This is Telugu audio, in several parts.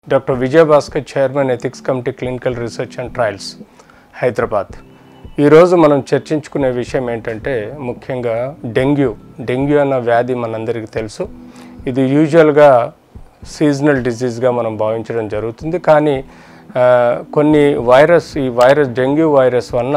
doctor Vijayabhaskar chairman ethics committee clinical research and trials Hyderabad ఈరోజు మనం చర్చించుకునే విషయం ఏంటంటే ముఖ్యంగా డెంగ్యూ డెంగ్యూ అన్న వ్యాధి మనందరికీ తెలుసు ఇది యూజువల్గా సీజనల్ డిజీజ్గా మనం భావించడం జరుగుతుంది కానీ ఆ, కొన్ని వైరస్ ఈ వైరస్ డెంగ్యూ వైరస్ వలన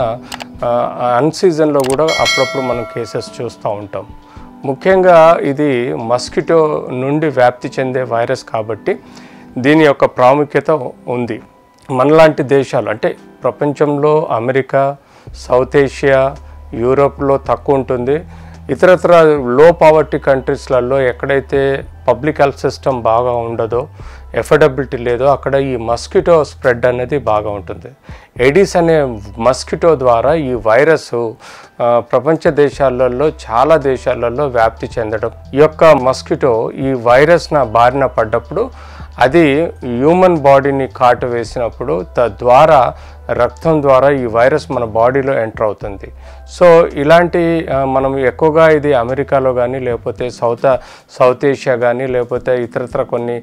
అన్సీజన్లో కూడా అప్పుడప్పుడు మనం కేసెస్ చూస్తూ ఉంటాం ముఖ్యంగా ఇది మస్కిటో నుండి వ్యాప్తి చెందే వైరస్ కాబట్టి దీని యొక్క ప్రాముఖ్యత ఉంది మనలాంటి దేశాలు అంటే ప్రపంచంలో అమెరికా సౌత్ ఏషియా యూరోప్లో తక్కువ ఉంటుంది ఇతరత్ర లో పావర్టీ కంట్రీస్లలో ఎక్కడైతే పబ్లిక్ హెల్త్ సిస్టమ్ బాగా ఉండదో ఎఫర్డబిలిటీ లేదో అక్కడ ఈ మస్కిటో స్ప్రెడ్ అనేది బాగా ఉంటుంది ఎడిస్ అనే మస్కిటో ద్వారా ఈ వైరస్ ఆ, ప్రపంచ దేశాలలో చాలా దేశాలలో వ్యాప్తి చెందడం ఈ యొక్క మస్కిటో ఈ వైరస్ నా బారిన పడ్డప్పుడు అది హ్యూమన్ బాడీని కాటు వేసినప్పుడు తద్వారా రక్తం ద్వారా ఈ వైరస్ మన బాడీలో ఎంటర్ అవుతుంది సో ఇలాంటి ఆ, మనం ఎక్కువగా ఇది అమెరికాలో కానీ లేకపోతే సౌత్ సౌత్ ఏషియా కానీ లేకపోతే ఇతరత్ర కొన్ని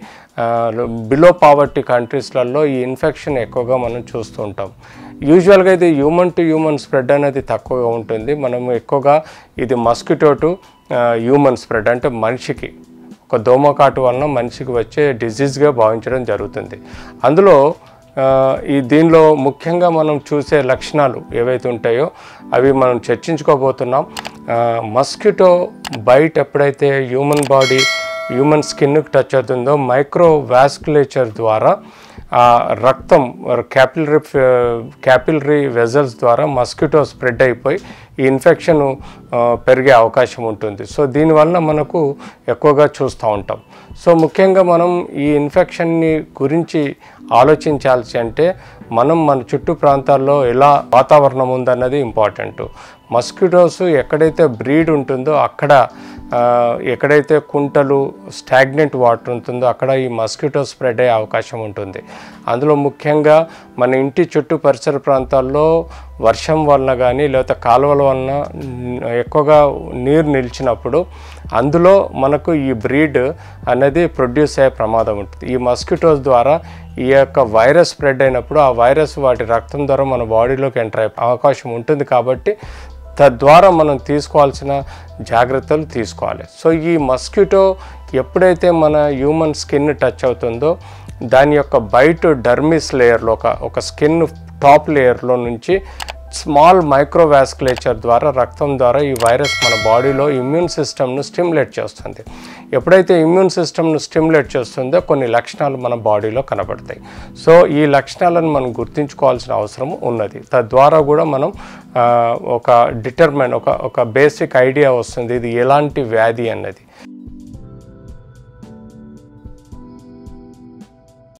బిలో పావర్టీ కంట్రీస్లలో ఈ ఇన్ఫెక్షన్ ఎక్కువగా మనం చూస్తూ ఉంటాం యూజువల్గా ఇది హ్యూమన్ టు హ్యూమన్ స్ప్రెడ్ అనేది తక్కువగా ఉంటుంది మనం ఎక్కువగా ఇది మస్కిటో టు హ్యూమన్ స్ప్రెడ్ అంటే మనిషికి ఒక దోమకాటు వలన మనిషికి వచ్చే డిజీజ్గా భావించడం జరుగుతుంది అందులో ఆ, ఈ దీనిలో ముఖ్యంగా మనం చూసే లక్షణాలు ఏవైతే ఉంటాయో అవి మనం చర్చించుకోబోతున్నాం మస్కిటో బైట్ ఎప్పుడైతే హ్యూమన్ బాడీ హ్యూమన్ స్కిన్కి టచ్ అవుతుందో మైక్రో వాస్కులేచర్ ద్వారా ఆ రక్తం క్యాపిలరీ క్యాపిలరీ వెజల్స్ ద్వారా మస్కిటో స్ప్రెడ్ అయిపోయి ఈ ఇన్ఫెక్షన్ పెరిగే అవకాశం ఉంటుంది సో దీనివల్ల మనకు ఎక్కువగా చూస్తూ ఉంటాం సో ముఖ్యంగా మనం ఈ ఇన్ఫెక్షన్ని గురించి ఆలోచించాల్సి అంటే మనం మన చుట్టూ ప్రాంతాల్లో ఎలా వాతావరణం ఉందన్నది ఇంపార్టెంట్ మస్కిటోస్ ఎక్కడైతే బ్రీడ్ ఉంటుందో అక్కడ ఆ, ఎక్కడైతే కుంటలు స్టాగ్నెంట్ వాటర్ ఉంటుందో అక్కడ ఈ మస్కిటో స్ప్రెడ్ అయ్యే అవకాశం ఉంటుంది అందులో ముఖ్యంగా మన ఇంటి చుట్టూ పరిసర ప్రాంతాల్లో వర్షం వలన కానీ లేకపోతే కాలువల వలన న్- ఎక్కువగా నీరు నిలిచినప్పుడు అందులో మనకు ఈ బ్రీడ్ అనేది ప్రొడ్యూస్ అయ్యే ప్రమాదం ఉంటుంది ఈ మస్కిటోస్ ద్వారా ఈ యొక్క వైరస్ స్ప్రెడ్ అయినప్పుడు ఆ వైరస్ వాటి రక్తం ద్వారా మన బాడీలోకి ఎంటర్ అయ్యే అవకాశం ఉంటుంది కాబట్టి తద్వారా మనం తీసుకోవాల్సిన జాగ్రత్తలు తీసుకోవాలి సో ఈ మస్కిటో ఎప్పుడైతే మన హ్యూమన్ స్కిన్ టచ్ అవుతుందో దాని యొక్క బయట డర్మిస్ లేయర్లో ఒక ఒక స్కిన్ టాప్ లేయర్లో నుంచి స్మాల్ మైక్రోవాస్కులేచర్ ద్వారా రక్తం ద్వారా ఈ వైరస్ మన బాడీలో ఇమ్యూన్ సిస్టమ్ను స్టిమ్యులేట్ చేస్తుంది ఎప్పుడైతే ఇమ్యూన్ సిస్టమ్ను స్టిమ్యులేట్ చేస్తుందో కొన్ని లక్షణాలు మన బాడీలో కనబడతాయి సో ఈ లక్షణాలను మనం గుర్తుంచుకోవాల్సిన అవసరం ఉన్నది తద్వారా కూడా మనం ఆ, ఒక డిటర్మైన్ ఒక ఒక బేసిక్ ఐడియా వస్తుంది ఇది ఎలాంటి వ్యాధి అన్నది